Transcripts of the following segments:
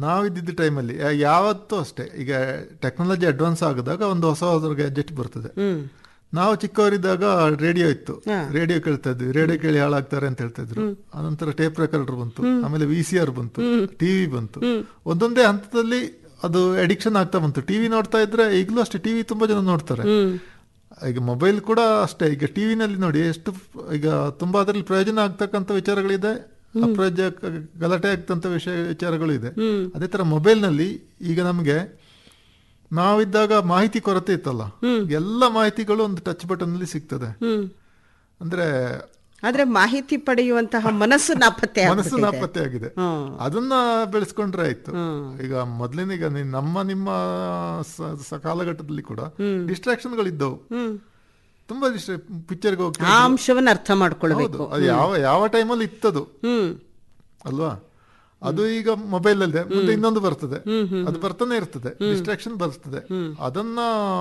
ನಾವಿದ್ದಿದ್ದ ಟೈಮಲ್ಲಿ ಯಾವತ್ತೂ ಅಷ್ಟೇ ಈಗ ಟೆಕ್ನಾಲಜಿ ಅಡ್ವಾನ್ಸ್ ಆಗಿದಾಗ ಒಂದು ಹೊಸ ಹೊಸ ಗ್ಯಾಜೆಟ್ ಬರ್ತದೆ ಹ್ಮ್ ನಾವು ಚಿಕ್ಕವರಿದ್ದಾಗ ರೇಡಿಯೋ ಇತ್ತು ರೇಡಿಯೋ ಕೇಳ್ತಾ ಇದ್ವಿ ರೇಡಿಯೋ ಕೇಳಿ ಹಾಳಾಗ್ತಾರೆ ಅಂತ ಹೇಳ್ತಾ ಇದ್ರು ಅನಂತರ ಟೇಪ್ ರೆಕಾರ್ಡರ್ ಬಂತು ಆಮೇಲೆ ವಿ ಸಿ ಆರ್ ಬಂತು ಟಿವಿ ಬಂತು ಒಂದೊಂದೇ ಹಂತದಲ್ಲಿ ಅದು ಅಡಿಕ್ಷನ್ ಆಗ್ತಾ ಬಂತು ಟಿವಿ ನೋಡ್ತಾ ಇದ್ರೆ ಈಗಲೂ ಅಷ್ಟೇ ಟಿವಿ ತುಂಬಾ ಜನ ನೋಡ್ತಾರೆ ಈಗ ಮೊಬೈಲ್ ಕೂಡ ಅಷ್ಟೇ ಈಗ ಟಿವಿನಲ್ಲಿ ನೋಡಿ ಎಷ್ಟು ಈಗ ತುಂಬಾ ಅದರಲ್ಲಿ ಪ್ರಯೋಜನ ಆಗ್ತಕ್ಕಂಥ ವಿಚಾರಗಳಿದೆ ಅಪ್ರಯೋಜ ಗಲಾಟೆ ಆಗ್ತಂತ ವಿಷಯ ವಿಚಾರಗಳು ಇದೆ ಅದೇ ತರ ಮೊಬೈಲ್ನಲ್ಲಿ ಈಗ ನಮಗೆ ನಾವಿದ್ದಾಗ ಮಾಹಿತಿ ಕೊರತೆ ಇತ್ತಲ್ಲ ಎಲ್ಲ ಮಾಹಿತಿಗಳು ಒಂದು ಟಚ್ ಬಟನ್ ಅಲ್ಲಿ ಸಿಗ್ತದೆ ಹ್ಮ್ ಅಂದ್ರೆ ಆದ್ರೆ ಮಾಹಿತಿ ಪಡೆಯುವಂತಹ ಮನಸ್ಸು ನಾಪತ್ತೆ ಮನಸ್ಸು ಆಗ್ಬಿಟ್ಟಿದೆ. ನಾಪತ್ತೆ ಆಗಿದೆ ಹ್ಮ್. ಅದನ್ನ ಬೆಳೆಸ್ಕೊಂಡ್ರೆ ಆಯ್ತು ಈಗ ಮೊದ್ಲಿನ ಈಗ ನೀನ್ ನಮ್ಮ ನಿಮ್ಮ ಸ- ಸ- ಕಾಲಘಟ್ಟದಲ್ಲಿ ಕೂಡ ಡಿಸ್ಟ್ರಾಕ್ಷನ್ಗಳಿದ್ದವು ಹ್ಮ್ ತುಂಬಾ ಪಿಕ್ಚರ್ಗೆ ಹೋಗ್ತಾ ಆ ಅಂಶವನ್ನ ಅರ್ಥ ಮಾಡ್ಕೊಳ್ಬೇಕು ಹೌದು ಅದು ಯಾವ ಯಾವ ಟೈಮಲ್ಲಿ ಇತ್ತದು ಹ್ಮ್ ಅಲ್ವಾ ಅದು ಈಗ ಮೊಬೈಲ್ ಅಲ್ಲದೆ ಮುಂದೆ ಇನ್ನೊಂದು ಬರ್ತದೆ ಅದು ಬರ್ತಾನೆ ಇರ್ತದೆ ಡಿಸ್ಟ್ರಾಕ್ಷನ್ ಬರ್ತದೆ ಅದನ್ನ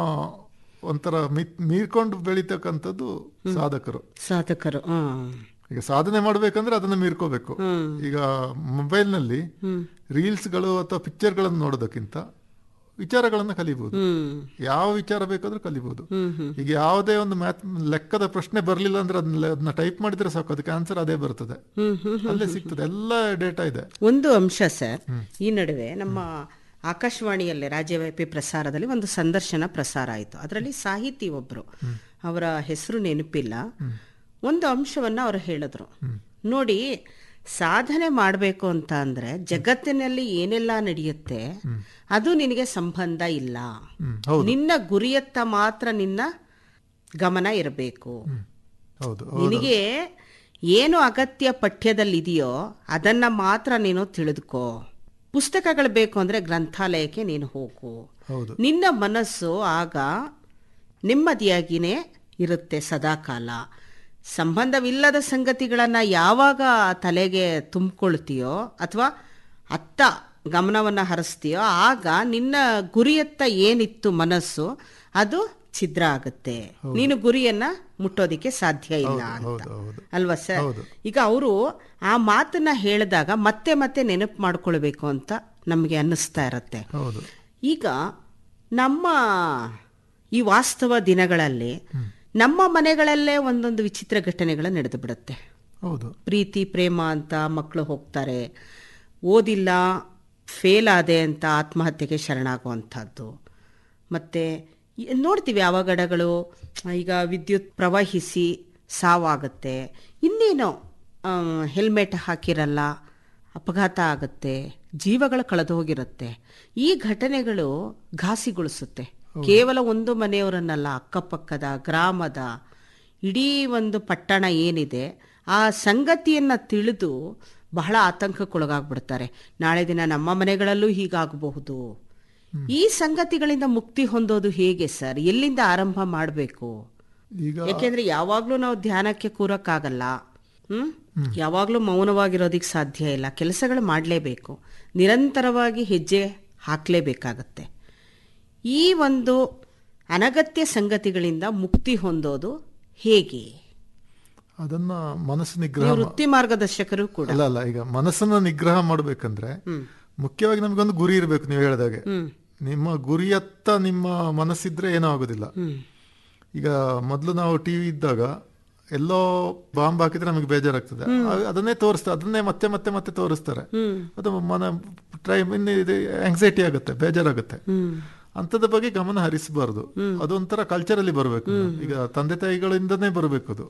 ಒಂಥರ ಮಿ- ಮೀರ್ಕೊಂಡು ಬೆಳಿತಕ್ಕಂಥದ್ದು ಸಾಧಕರು ಸಾಧಕರು ಹ್ಮ್ ಈಗ ಸಾಧನೆ ಮಾಡ್ಬೇಕಂದ್ರೆ ಅದನ್ನ ಮೀರ್ಕೋಬೇಕು ಈಗ ಮೊಬೈಲ್ನಲ್ಲಿ ರೀಲ್ಸ್ಗಳು ಅಥವಾ ಪಿಕ್ಚರ್ಗಳನ್ನು ನೋಡೋದಕ್ಕಿಂತ ವಿಚಾರಗಳನ್ನ ಕಲಿಬಹುದು ಹ್ಮ್ ಯಾವ ವಿಚಾರ ಬೇಕಾದ್ರೂ ಕಲಿಬಹುದು ಈಗ ಯಾವುದೇ ಒಂದು ಮ್ಯಾಥ್ ಲೆಕ್ಕದ ಪ್ರಶ್ನೆ ಬರಲಿಲ್ಲ ಅಂದ್ರೆ ಅದನ್ನ ಅದನ್ನ ಟೈಪ್ ಮಾಡಿದ್ರೆ ಸಾಕು ಅದಕ್ಕೆ ಆನ್ಸರ್ ಅದೇ ಬರ್ತದೆ ಅಲ್ಲೇ ಸಿಗ್ತದೆ ಎಲ್ಲ ಡೇಟಾ ಇದೆ ಒಂದು ಅಂಶ ಸರ್ ಈ ನಡುವೆ ನಮ್ಮ ಆಕಾಶವಾಣಿಯಲ್ಲಿ ರಾಜ್ಯವ್ಯಾಪಿ ಪ್ರಸಾರದಲ್ಲಿ ಒಂದು ಸಂದರ್ಶನ ಪ್ರಸಾರ ಆಯಿತು ಅದರಲ್ಲಿ ಸಾಹಿತಿ ಒಬ್ರು ಅವರ ಹೆಸರು ನೆನಪಿಲ್ಲ ಒಂದು ಅಂಶವನ್ನ ಅವರು ಹೇಳಿದ್ರು ನೋಡಿ ಸಾಧನೆ ಮಾಡಬೇಕು ಅಂತ ಅಂದ್ರೆ ಜಗತ್ತಿನಲ್ಲಿ ಏನೆಲ್ಲ ನಡೆಯುತ್ತೆ ಅದು ನಿನಗೆ ಸಂಬಂಧ ಇಲ್ಲ ಹ್ಮ್ ಹೌದು ನಿನ್ನ ಗುರಿಯತ್ತ ಮಾತ್ರ ನಿನ್ನ ಗಮನ ಇರಬೇಕು ಹೌದು ನಿನಗೆ ಏನು ಅಗತ್ಯ ಪಠ್ಯದಲ್ಲಿದೆಯೋ ಅದನ್ನ ಮಾತ್ರ ನೀನು ತಿಳಿದುಕೋ ಪುಸ್ತಕಗಳು ಬೇಕು ಅಂದ್ರೆ ಗ್ರಂಥಾಲಯಕ್ಕೆ ನೀನು ಹೋಗು ಹೌದು ನಿನ್ನ ಮನಸ್ಸು ಆಗ ನೆಮ್ಮದಿಯಾಗಿನೇ ಇರುತ್ತೆ ಸದಾಕಾಲ ಸಂಬಂಧವಿಲ್ಲದ ಸಂಗತಿಗಳನ್ನ ಯಾವಾಗ ತಲೆಗೆ ತುಂಬಿಕೊಳ್ತೀಯೋ ಅಥವಾ ಅತ್ತ ಗಮನವನ್ನ ಹರಿಸ್ತೀಯೋ ಆಗ ನಿನ್ನ ಗುರಿಯತ್ತ ಏನಿತ್ತು ಮನಸ್ಸು ಅದು ಛಿದ್ರ ಆಗುತ್ತೆ ನೀನು ಗುರಿಯನ್ನ ಮುಟ್ಟೋದಿಕ್ಕೆ ಸಾಧ್ಯ ಇಲ್ಲ ಅಂತ ಹೌದು ಹೌದು ಅಲ್ವಾ ಸರ್ ಹೌದು. ಈಗ ಅವರು ಆ ಮಾತನ್ನ ಹೇಳಿದಾಗ ಮತ್ತೆ ಮತ್ತೆ ನೆನಪು ಮಾಡ್ಕೊಳ್ಬೇಕು ಅಂತ ನಮಗೆ ಅನ್ನಿಸ್ತಾ ಇರತ್ತೆ ಹೌದು ಈಗ ನಮ್ಮ ಈ ವಾಸ್ತವ ದಿನಗಳಲ್ಲಿ ನಮ್ಮ ಮನೆಗಳಲ್ಲೇ ಒಂದೊಂದು ವಿಚಿತ್ರ ಘಟನೆಗಳು ನಡೆದು ಬಿಡುತ್ತೆ ಹೌದು ಪ್ರೀತಿ ಪ್ರೇಮ ಅಂತ ಮಕ್ಕಳು ಹೋಗ್ತಾರೆ ಓದಿಲ್ಲ ಫೇಲ್ ಆದೆ ಅಂತ ಆತ್ಮಹತ್ಯೆಗೆ ಶರಣಾಗುವಂಥದ್ದು ಮತ್ತು ನೋಡ್ತೀವಿ ಅವಘಡಗಳು ಈಗ ವಿದ್ಯುತ್ ಪ್ರವಹಿಸಿ ಸಾವಾಗುತ್ತೆ ಇನ್ನೇನೋ ಹೆಲ್ಮೆಟ್ ಹಾಕಿರಲ್ಲ ಅಪಘಾತ ಆಗುತ್ತೆ ಜೀವಗಳು ಕಳೆದು ಹೋಗಿರುತ್ತೆ ಈ ಘಟನೆಗಳು ಘಾಸಿಗೊಳಿಸುತ್ತೆ ಕೇವಲ ಒಂದು ಮನೆಯವರನ್ನಲ್ಲ ಅಕ್ಕಪಕ್ಕದ ಗ್ರಾಮದ ಇಡೀ ಒಂದು ಪಟ್ಟಣ ಏನಿದೆ ಆ ಸಂಗತಿಯನ್ನ ತಿಳಿದು ಬಹಳ ಆತಂಕಕ್ಕೊಳಗಾಗ್ಬಿಡ್ತಾರೆ ನಾಳೆ ದಿನ ನಮ್ಮ ಮನೆಗಳಲ್ಲೂ ಹೀಗಾಗಬಹುದು ಈ ಸಂಗತಿಗಳಿಂದ ಮುಕ್ತಿ ಹೊಂದೋದು ಹೇಗೆ ಸರ್ ಎಲ್ಲಿಂದ ಆರಂಭ ಮಾಡಬೇಕು ಈಗ ಯಾಕೆಂದ್ರೆ ಯಾವಾಗ್ಲೂ ನಾವು ಧ್ಯಾನಕ್ಕೆ ಕೂರಕ್ಕಾಗಲ್ಲ ಹ್ಮ್ ಯಾವಾಗ್ಲೂ ಮೌನವಾಗಿರೋದಿಕ್ ಸಾಧ್ಯ ಇಲ್ಲ ಕೆಲಸಗಳು ಮಾಡಲೇಬೇಕು ನಿರಂತರವಾಗಿ ಹೆಜ್ಜೆ ಹಾಕ್ಲೇಬೇಕಾಗತ್ತೆ ಈ ಒಂದು ಅನಗತ್ಯ ಸಂಗತಿಗಳಿಂದ ಮುಕ್ತಿ ಹೊಂದೋದು ಹೇಗೆ ಅದನ್ನ ಮನಸ್ಸು ನಿಗ್ರಹ ನೀವು ಮಾ- ವೃತ್ತಿ ಮಾರ್ಗದರ್ಶಕರು ಕೂಡ ಅಲ್ಲ ಅಲ್ಲ ಈಗ ಮನಸ್ಸನ್ನ ನಿಗ್ರಹ ಮಾಡ್ಬೇಕಂದ್ರೆ ಮುಖ್ಯವಾಗಿ ನಮಗೊಂದು ಗುರಿ ಇರಬೇಕು ನೀವು ಹೇಳಿದಾಗೆ ನಿಮ್ಮ ಗುರಿಯತ್ತ ನಿಮ್ಮ ಮನಸ್ಸಿದ್ರೆ ಏನೂ ಆಗೋದಿಲ್ಲ ಈಗ ಮೊದಲು ನಾವು ಟಿವಿ ಇದ್ದಾಗ ಎಲ್ಲೋ ಬಾಂಬ್ ಹಾಕಿದ್ರೆ ನಮಗೆ ಬೇಜಾರಾಗ್ತದೆ ಆ- ಅದನ್ನೇ ತೋರಿಸ್ತಾರೆ ಅದನ್ನೇ ಮತ್ತೆ ಮತ್ತೆ ಮತ್ತೆ ತೋರಿಸ್ತಾರೆ ಅದು ಮನ ಟ್ರೈ ಇನ್ನು ಇದು ಆಂಗ್ಸೈಟಿ ಆಗುತ್ತೆ ಬೇಜಾರಾಗುತ್ತೆ ಅಂಥದ್ರ ಬಗ್ಗೆ ಗಮನ ಹರಿಸಬಾರ್ದು ಅದೊಂಥರ ಕಲ್ಚರಲ್ಲಿ ಬರಬೇಕು ಈಗ ತಂದೆ ತಾಯಿಗಳಿಂದನೇ ಬರಬೇಕು ಅದು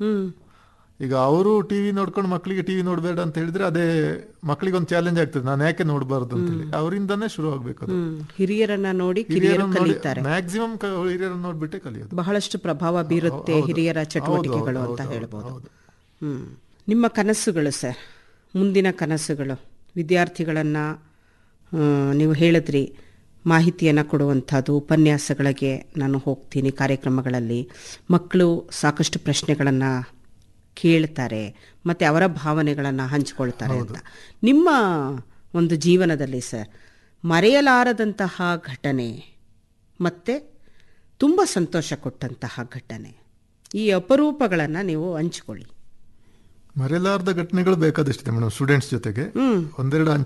ಈಗ ಅವರು ಟಿವಿ ನೋಡ್ಕೊಂಡು ಮಕ್ಕಳಿಗೆ ಟಿವಿ ನೋಡಬೇಡ ಅಂತ ಹೇಳಿದ್ರೆ ಅದೇ ಮಕ್ಕಳಿಗೆ ಒಂದು ಚಾಲೆಂಜ್ ಆಗ್ತದೆ ನಾನು ಯಾಕೆ ನೋಡಬಾರ್ದು ಅಂತ ಹೇಳಿ ಅವರಿಂದನೇ ಶುರು ಆಗ್ಬೇಕು ಅದು ಹ್ಮ್ ಹಿರಿಯರನ್ನ ನೋಡಿ ಕಿರಿಯರು ಕಲಿತಾರೆ ಮ್ಯಾಕ್ಸಿಮಮ್ ಹಿರಿಯರನ್ನ ನೋಡ್ಬಿಟ್ಟೆ ಕಲಿಯೋದು ಬಹಳಷ್ಟು ಪ್ರಭಾವ ಬೀರುತ್ತೆ ಹಿರಿಯರ ಚಟುವಟಿಕೆಗಳು ಅಂತ ಹೇಳ್ಬೋದು ಹ್ಮ್ ನಿಮ್ಮ ಕನಸುಗಳು ಸರ್ ಮುಂದಿನ ಕನಸುಗಳು ವಿದ್ಯಾರ್ಥಿಗಳನ್ನ ಆ, ನೀವು ಹೇಳಿದ್ರಿ ಮಾಹಿತಿಯನ್ನು ಕೊಡುವಂಥದ್ದು ಉಪನ್ಯಾಸಗಳಿಗೆ ನಾನು ಹೋಗ್ತೀನಿ ಕಾರ್ಯಕ್ರಮಗಳಲ್ಲಿ ಮಕ್ಕಳು ಸಾಕಷ್ಟು ಪ್ರಶ್ನೆಗಳನ್ನು ಕೇಳ್ತಾರೆ ಮತ್ತು ಅವರ ಭಾವನೆಗಳನ್ನು ಹಂಚಿಕೊಳ್ತಾರೆ ಅಂತ ನಿಮ್ಮ ಒಂದು ಜೀವನದಲ್ಲಿ ಸರ್ ಮರೆಯಲಾರದಂತಹ ಘಟನೆ ಮತ್ತು ತುಂಬ ಸಂತೋಷ ಕೊಟ್ಟಂತಹ ಘಟನೆ ಈ ಅಪರೂಪಗಳನ್ನು ನೀವು ಹಂಚಿಕೊಳ್ಳಿ ಮರೆಯಲಾರ್ದ ಘಟನೆಗಳು ಬೇಕಾದಷ್ಟಿದೆ ಮೇಡಮ್ ಸ್ಟೂಡೆಂಟ್ಸ್ ಜೊತೆಗೆ ಹ್ಮ್ ಒಂದೆರಡು